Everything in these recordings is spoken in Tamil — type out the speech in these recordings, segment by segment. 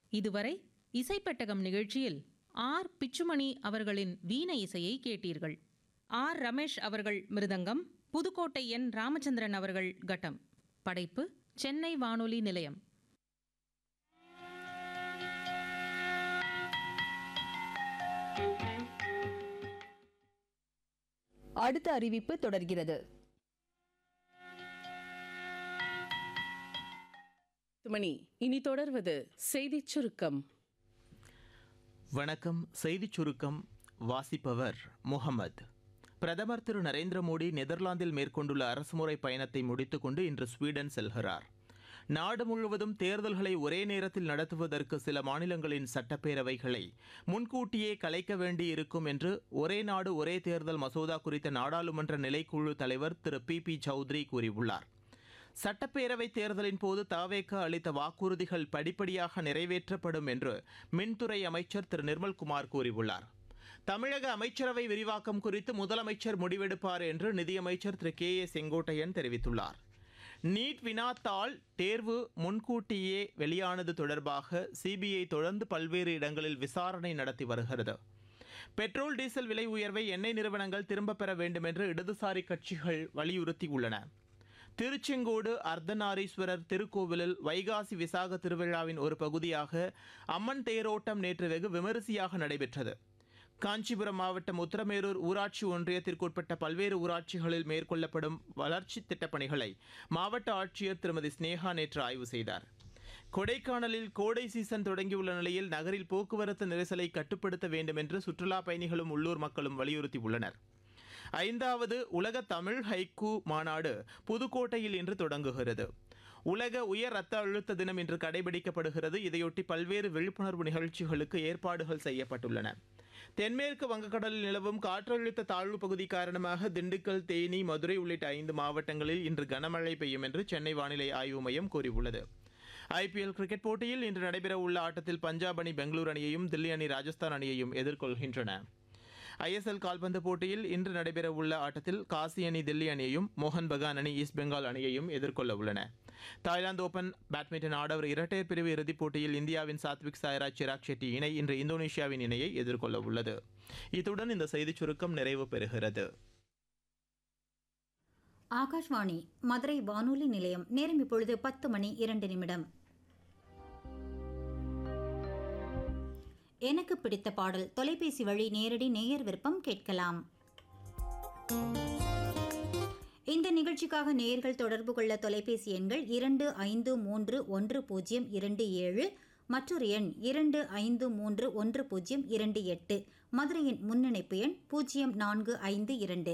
இதுவரை இசைப்பெட்டகம் நிகழ்ச்சியில் ஆர் பிச்சுமணி அவர்களின் வீணை இசையை கேட்டீர்கள் ஆர் ரமேஷ் அவர்கள் மிருதங்கம் புதுக்கோட்டை என் ராமச்சந்திரன் அவர்கள் கட்டம் படைப்பு சென்னை வானொலி நிலையம் அடுத்த அறிவிப்பு தொடர்கிறது மணி இனி தொடர்வது செய்திச் சுருக்கம் வணக்கம் செய்திச் சுருக்கம் வாசிப்பவர் முகமது பிரதமர் திரு நரேந்திர மோடி நெதர்லாந்தில் மேற்கொண்டுள்ள அரசுமுறை பயணத்தை முடித்துக்கொண்டு இன்று ஸ்வீடன் செல்கிறார் நாடு முழுவதும் தேர்தல்களை ஒரே நேரத்தில் நடத்துவதற்கு சில மாநிலங்களின் சட்டப்பேரவைகளை முன்கூட்டியே கலைக்க வேண்டியிருக்கும் என்று ஒரே நாடு ஒரே தேர்தல் மசோதா குறித்த நாடாளுமன்ற நிலைக்குழு தலைவர் திரு பி பி சௌத்ரி கூறியுள்ளார் சட்டப்பேரவை தேர்தலின் போது தாவேக அளித்த வாக்குறுதிகள் படிப்படியாக நிறைவேற்றப்படும் என்று மின்துறை அமைச்சர் திரு நிர்மல்குமார் கூறியுள்ளார் தமிழக அமைச்சரவை விரிவாக்கம் குறித்து முதலமைச்சர் முடிவெடுப்பார் என்று நிதியமைச்சர் திரு கே ஏ செங்கோட்டையன் தெரிவித்துள்ளார் நீட் வினாத்தாள் தேர்வு முன்கூட்டியே வெளியானது தொடர்பாக சிபிஐ தொடர்ந்து பல்வேறு இடங்களில் விசாரணை நடத்தி வருகிறது பெட்ரோல் டீசல் விலை உயர்வை எண்ணெய் நிறுவனங்கள் திரும்பப் பெற வேண்டும் என்று இடதுசாரி கட்சிகள் வலியுறுத்தியுள்ளன திருச்செங்கோடு அர்த்தநாரீஸ்வரர் திருக்கோவிலில் வைகாசி விசாக திருவிழாவின் ஒரு பகுதியாக அம்மன் தேரோட்டம் நேற்று வெகு விமரிசையாக நடைபெற்றது காஞ்சிபுரம் மாவட்டம் உத்தரமேரூர் ஊராட்சி ஒன்றியத்திற்குட்பட்ட பல்வேறு ஊராட்சிகளில் மேற்கொள்ளப்படும் வளர்ச்சி திட்டப்பணிகளை மாவட்ட ஆட்சியர் திருமதி ஸ்னேகா நேற்று ஆய்வு செய்தார் கொடைக்கானலில் கோடை சீசன் தொடங்கியுள்ள நிலையில் நகரில் போக்குவரத்து நெரிசலை கட்டுப்படுத்த வேண்டும் என்று சுற்றுலா பயணிகளும் உள்ளூர் மக்களும் வலியுறுத்தியுள்ளனர் ஐந்தாவது உலக தமிழ் ஹைக்கூ மாநாடு புதுக்கோட்டையில் இன்று தொடங்குகிறது உலக உயர் ரத்த அழுத்த தினம் இன்று கடைபிடிக்கப்படுகிறது இதையொட்டி பல்வேறு விழிப்புணர்வு நிகழ்ச்சிகளுக்கு ஏற்பாடுகள் செய்யப்பட்டுள்ளன தென்மேற்கு வங்கக்கடலில் நிலவும் காற்றழுத்த தாழ்வு பகுதி காரணமாக திண்டுக்கல் தேனி மதுரை உள்ளிட்ட ஐந்து மாவட்டங்களில் இன்று கனமழை பெய்யும் என்று சென்னை வானிலை ஆய்வு மையம் கூறியுள்ளது ஐபிஎல் கிரிக்கெட் போட்டியில் இன்று நடைபெறவுள்ள ஆட்டத்தில் பஞ்சாப் அணி பெங்களூரு அணியையும் தில்லி அணி ராஜஸ்தான் அணியையும் எதிர்கொள்கின்றன ஐஎஸ்எல் கால்பந்து போட்டியில் இன்று நடைபெறவுள்ள ஆட்டத்தில் காசி அணி தில்லி அணியையும் மோகன் பகான் அணி ஈஸ்ட் பெங்கால் அணியையும் எதிர்கொள்ள உள்ளன தாய்லாந்து ஓபன் பேட்மிண்டன் ஆடவர் இரட்டையர் பிரிவு இறுதிப் போட்டியில் இந்தியாவின் சாத்விக் சாய்ராஜ் சிராக் ஷெட்டி இணை இன்று இந்தோனேஷியாவின் இணையை எதிர்கொள்ள உள்ளது இத்துடன் இந்த செய்திச் சுருக்கம் நிறைவு பெறுகிறது ஆகாஷ்வாணி மதுரை வானொலி நிலையம் நேரம் இப்பொழுது பத்து மணி இரண்டு நிமிடம் எனக்கு பிடித்த பாடல் தொலைபேசி வழி நேரடி நேயர் விருப்பம் கேட்கலாம் இந்த நிகழ்ச்சிக்காக நேயர்கள் தொடர்பு கொள்ள தொலைபேசி எண்கள் இரண்டு ஐந்து மூன்று ஒன்று பூஜ்ஜியம் இரண்டு ஏழு மற்றொரு எண் இரண்டு ஐந்து மூன்று ஒன்று பூஜ்ஜியம் இரண்டு எட்டு மதுரையின் முன்னிணைப்பு எண் பூஜ்ஜியம் நான்கு ஐந்து இரண்டு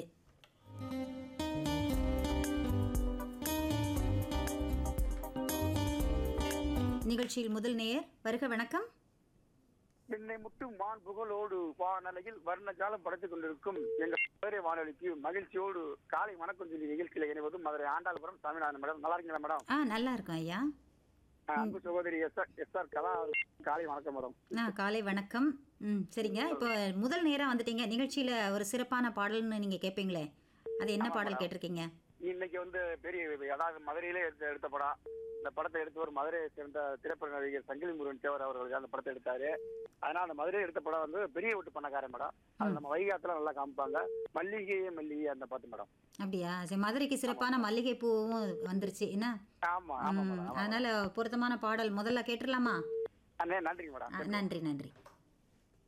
நிகழ்ச்சியில் முதல் நேயர் வருக வணக்கம் என்னை முட்டும் வான் புகழோடு வானலையில் வர்ணஜாலம் படைத்துக் கொண்டிருக்கும் எங்கள் பேரை வானொலிக்கு மகிழ்ச்சியோடு காலை வணக்கம் சொல்லி நிகழ்ச்சியில் இணைவது மதுரை ஆண்டாள்புரம் சாமிநாதன் மேடம் நல்லா இருக்கீங்களா மேடம் ஆ நல்லா இருக்கும் ஐயா ஆ, அன்பு சகோதரி S R S R Kala காலை வணக்கம் மேடம் ஆ காலை வணக்கம் ம் சரிங்க இப்போ முதல் நேரம் வந்துட்டீங்க நிகழ்ச்சியில் ஒரு சிறப்பான பாடல்னு நீங்கள் கேட்பீங்களே அது என்ன ஆமா, பாடல் மேடம். கேட்டிருக்கீங்க இன்னைக்கு வந்து பெரிய அதாவது மதுரையிலே எடுத்த எடுத்த படம் இந்த படத்தை எடுத்தவர் மதுரையை சேர்ந்த திரைப்பட நடிகர் சங்கிலி முருகன் தேவர் அவர்கள் அந்த படத்தை எடுத்தாரு அதனால அந்த மதுரை எடுத்த படம் வந்து பெரிய வீட்டு பண்ணக்காரன் மேடம் அது நம்ம வைகாத்துல நல்லா காமிப்பாங்க மல்லிகையே மல்லிகை அந்த பாட்டு மேடம் அப்படியா சரி மதுரைக்கு சிறப்பான மல்லிகை பூவும் வந்துருச்சு என்ன ஆமா ஆமா ம், மேடம் ஆமா அதனால பொருத்தமான பாடல் முதல்ல கேட்டுடலாமா மேடம். நன்றிங்க ஆ, மேடம் நன்றி நன்றி